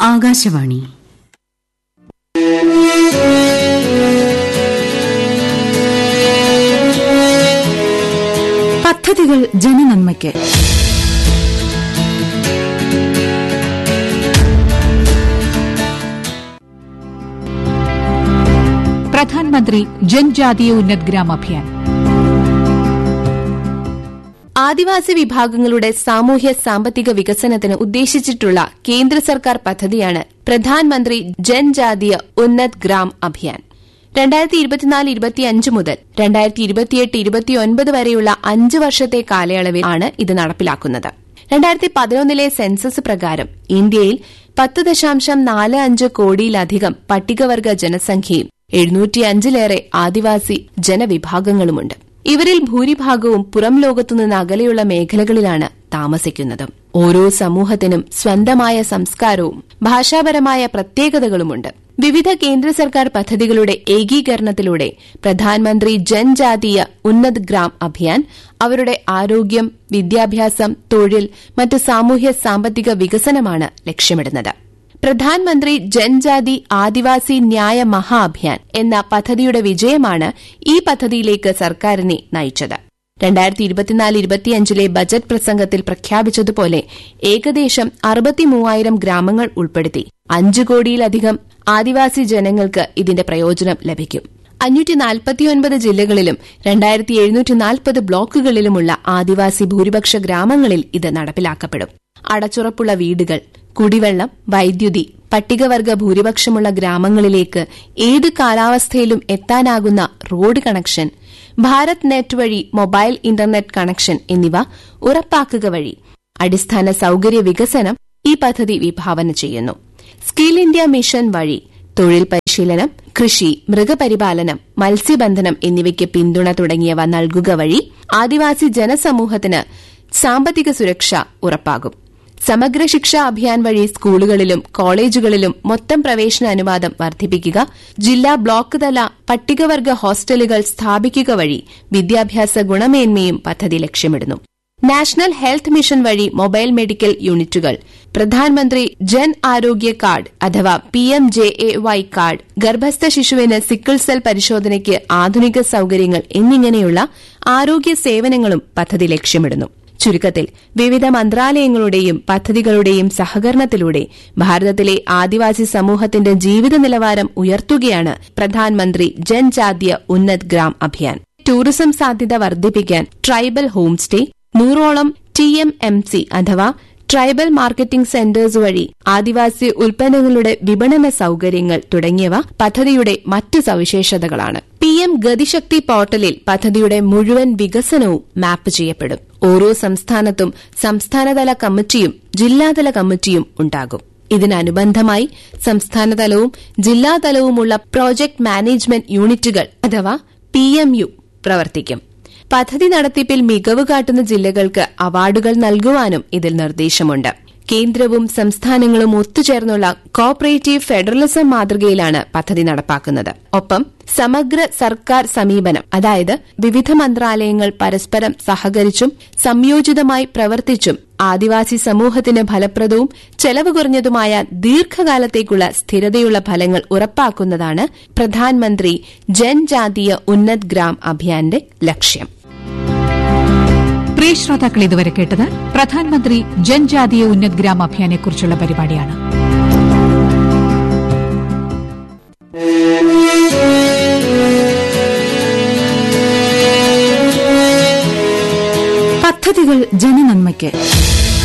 ആകാശവാണി പദ്ധതികൾ ജനനന്മയ്ക്ക് പ്രധാൻമന്ത്രി ജൻജാതീയ ഉന്നത് ഗ്രാം അഭിയാൻ ആദിവാസി വിഭാഗങ്ങളുടെ സാമൂഹ്യ സാമ്പത്തിക വികസനത്തിന് ഉദ്ദേശിച്ചിട്ടുള്ള കേന്ദ്ര സർക്കാർ പദ്ധതിയാണ് പ്രധാൻമന്ത്രി ജൻജാതീയ ഉന്നത് ഗ്രാം അഭിയാൻ രണ്ടായിരത്തി ഇരുപത്തിനാല് ഇരുപത്തിയഞ്ച് മുതൽ രണ്ടായിരത്തി ഇരുപത്തിയെട്ട് ഇരുപത്തിയൊൻപത് വരെയുള്ള അഞ്ച് വർഷത്തെ കാലയളവിൽ ആണ് ഇത് നടപ്പിലാക്കുന്നത് രണ്ടായിരത്തി പതിനൊന്നിലെ സെൻസസ് പ്രകാരം ഇന്ത്യയിൽ പത്ത് ദശാംശം നാല് അഞ്ച് കോടിയിലധികം പട്ടികവർഗ ജനസംഖ്യയും എഴുന്നൂറ്റിയഞ്ചിലേറെ ആദിവാസി ജനവിഭാഗങ്ങളുമുണ്ട് ഇവരിൽ ഭൂരിഭാഗവും പുറം ലോകത്തുനിന്ന് അകലെയുള്ള മേഖലകളിലാണ് താമസിക്കുന്നത് ഓരോ സമൂഹത്തിനും സ്വന്തമായ സംസ്കാരവും ഭാഷാപരമായ പ്രത്യേകതകളുമുണ്ട് വിവിധ കേന്ദ്ര സർക്കാർ പദ്ധതികളുടെ ഏകീകരണത്തിലൂടെ പ്രധാനമന്ത്രി ജൻജാതീയ ഉന്നത് ഗ്രാം അഭിയാൻ അവരുടെ ആരോഗ്യം വിദ്യാഭ്യാസം തൊഴിൽ മറ്റ് സാമൂഹ്യ സാമ്പത്തിക വികസനമാണ് ലക്ഷ്യമിടുന്നത് പ്രധാൻമന്ത്രി ജൻജാതി ആദിവാസി ന്യായ മഹാ അഭിയാൻ എന്ന പദ്ധതിയുടെ വിജയമാണ് ഈ പദ്ധതിയിലേക്ക് സർക്കാരിനെ നയിച്ചത് രണ്ടായിരത്തി ഇരുപത്തിനാല് ഇരുപത്തിയഞ്ചിലെ ബജറ്റ് പ്രസംഗത്തിൽ പ്രഖ്യാപിച്ചതുപോലെ ഏകദേശം അറുപത്തിമൂവായിരം ഗ്രാമങ്ങൾ ഉൾപ്പെടുത്തി അഞ്ചു കോടിയിലധികം ആദിവാസി ജനങ്ങൾക്ക് ഇതിന്റെ പ്രയോജനം ലഭിക്കും അഞ്ഞൂറ്റി നാൽപ്പത്തിയൊൻപത് ജില്ലകളിലും രണ്ടായിരത്തി എഴുന്നൂറ്റി നാൽപ്പത് ബ്ലോക്കുകളിലുമുള്ള ആദിവാസി ഭൂരിപക്ഷ ഗ്രാമങ്ങളിൽ ഇത് നടപ്പിലാക്കപ്പെടും അടച്ചുറപ്പുള്ള വീടുകൾ കുടിവെള്ളം വൈദ്യുതി പട്ടികവർഗ ഭൂരിപക്ഷമുള്ള ഗ്രാമങ്ങളിലേക്ക് ഏത് കാലാവസ്ഥയിലും എത്താനാകുന്ന റോഡ് കണക്ഷൻ ഭാരത് നെറ്റ് വഴി മൊബൈൽ ഇന്റർനെറ്റ് കണക്ഷൻ എന്നിവ ഉറപ്പാക്കുക വഴി അടിസ്ഥാന സൌകര്യ വികസനം ഈ പദ്ധതി വിഭാവന ചെയ്യുന്നു സ്കിൽ ഇന്ത്യ മിഷൻ വഴി തൊഴിൽ പരിശീലനം കൃഷി മൃഗപരിപാലനം മത്സ്യബന്ധനം എന്നിവയ്ക്ക് പിന്തുണ തുടങ്ങിയവ നൽകുക വഴി ആദിവാസി ജനസമൂഹത്തിന് സാമ്പത്തിക സുരക്ഷ ഉറപ്പാകും സമഗ്ര ശിക്ഷാ അഭിയാൻ വഴി സ്കൂളുകളിലും കോളേജുകളിലും മൊത്തം പ്രവേശന അനുവാദം വർദ്ധിപ്പിക്കുക ജില്ലാ ബ്ലോക്ക് തല പട്ടികവർഗ ഹോസ്റ്റലുകൾ സ്ഥാപിക്കുക വഴി വിദ്യാഭ്യാസ ഗുണമേന്മയും പദ്ധതി ലക്ഷ്യമിടുന്നു നാഷണൽ ഹെൽത്ത് മിഷൻ വഴി മൊബൈൽ മെഡിക്കൽ യൂണിറ്റുകൾ പ്രധാനമന്ത്രി ജൻ ആരോഗ്യ കാർഡ് അഥവാ P M J A Y card ഗർഭസ്ഥ ശിശുവിന് സിക്കിൾ സെൽ പരിശോധനയ്ക്ക് ആധുനിക സൌകര്യങ്ങൾ എന്നിങ്ങനെയുള്ള ആരോഗ്യ സേവനങ്ങളും പദ്ധതി ലക്ഷ്യമിടുന്നു ചുരുക്കത്തിൽ വിവിധ മന്ത്രാലയങ്ങളുടെയും പദ്ധതികളുടെയും സഹകരണത്തിലൂടെ ഭാരതത്തിലെ ആദിവാസി സമൂഹത്തിന്റെ ജീവിത നിലവാരം ഉയർത്തുകയാണ് പ്രധാനമന്ത്രി ജൻജാതീയ ഉന്നത് ഗ്രാം അഭിയാൻ ടൂറിസം സാധ്യത വർദ്ധിപ്പിക്കാൻ ട്രൈബൽ ഹോം സ്റ്റേ നൂറോളം ടി എം എം സി അഥവാ ട്രൈബൽ മാർക്കറ്റിംഗ് സെന്റേഴ്സ് വഴി ആദിവാസി ഉൽപ്പന്നങ്ങളുടെ വിപണന സൌകര്യങ്ങൾ തുടങ്ങിയവ പദ്ധതിയുടെ മറ്റ് സവിശേഷതകളാണ് പി എം ഗതിശക്തി പോർട്ടലിൽ പദ്ധതിയുടെ മുഴുവൻ വികസനവും മാപ്പ് ചെയ്യപ്പെടും ഓരോ സംസ്ഥാനത്തും സംസ്ഥാനതല കമ്മിറ്റിയും ജില്ലാതല കമ്മിറ്റിയും ഉണ്ടാകും ഇതിനനുബന്ധമായി സംസ്ഥാനതലവും ജില്ലാതലവുമുള്ള പ്രോജക്ട് മാനേജ്മെന്റ് യൂണിറ്റുകൾ അഥവാ പി പ്രവർത്തിക്കും പദ്ധതി നടത്തിപ്പിൽ മികവ് കാട്ടുന്ന ജില്ലകൾക്ക് അവാർഡുകൾ നൽകുവാനും ഇതിൽ നിർദ്ദേശമുണ്ട് കേന്ദ്രവും സംസ്ഥാനങ്ങളും ഒത്തുചേർന്നുള്ള കോപ്പറേറ്റീവ് ഫെഡറലിസം മാതൃകയിലാണ് പദ്ധതി നടപ്പാക്കുന്നത് ഒപ്പം സമഗ്ര സർക്കാർ സമീപനം അതായത് വിവിധ മന്ത്രാലയങ്ങൾ പരസ്പരം സഹകരിച്ചും സംയോജിതമായി പ്രവർത്തിച്ചും ആദിവാസി സമൂഹത്തിന് ഫലപ്രദവും ചെലവ് കുറഞ്ഞതുമായ ദീർഘകാലത്തേക്കുള്ള സ്ഥിരതയുള്ള ഫലങ്ങൾ ഉറപ്പാക്കുന്നതാണ് പ്രധാനമന്ത്രി ജൻജാതീയ ഉന്നത് ഗ്രാം അഭിയാന്റെ ലക്ഷ്യം പ്രിയ ശ്രോതാക്കൾ ഇതുവരെ കേട്ടത് പ്രധാൻമന്ത്രി ജൻജാതീയ ഉന്നത് ഗ്രാം അഭിയാനെക്കുറിച്ചുള്ള പരിപാടിയാണ് പദ്ധതികൾ ജനനന്മയ്ക്ക്